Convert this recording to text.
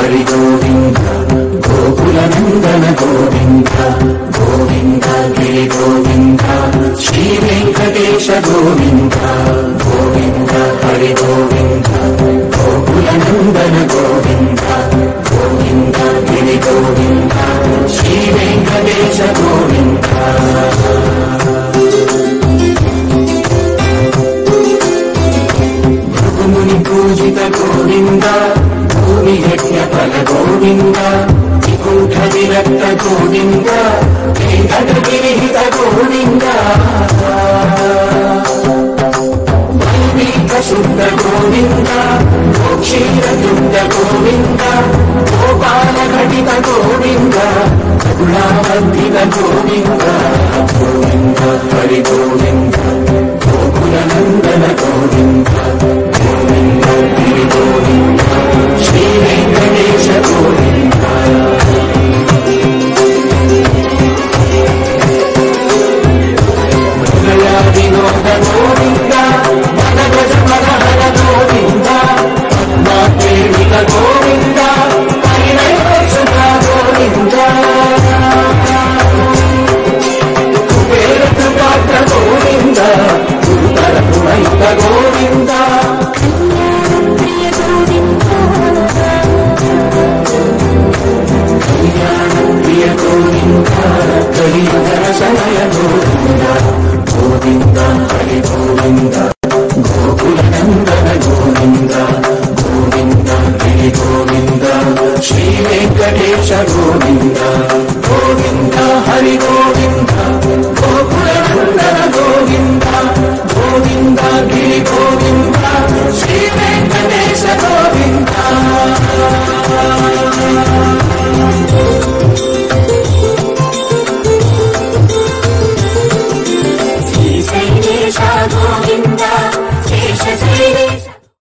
హరి గోవింద గోకుల నందన గోవింద గోవింద గిరి గోవింద శ్రీ వెంకటేశ గోవింద గోవింద హరి గోవింద గోకుల నందన గోవింద గోవింద గిరి గోవింద శ్రీ వెంకటేశ గోవింద భృగుముని పూజిత గోవింద భూమి యజ్ఞ ఫల గోవింద వికుంఠ విరక్త గోవింద వెంకట విరహిత గోవింద వైదిక శుద్ధ గోవింద క్షీరదుండ గోవింద గోపాల ఘటిత గోవింద కరుణావర్ధిత గోవింద గోవింద హరి గోవింద గోకుల నందన గోవింద గోవింద గిరి గోవింద శ్రీ వెంకటేశ గోవింద మృగయ వినోద గోవింద మన గజ మనహర గోవింద పద్మాదేవిక గోవింద పరిణయోత్సుక గోవింద కుబేర కృపాత్ర గోవింద గురుతర గుణయుత గోవింద ప్రియ గోవింద కళ్యాణ ప్రియ గోవింద కలియుగర సమయ గోవింద గోవింద హరి గోవింద గోకుల నందన గోవింద గోవింద హరి గోవింద శ్రీ వెంకటేశ గోవింద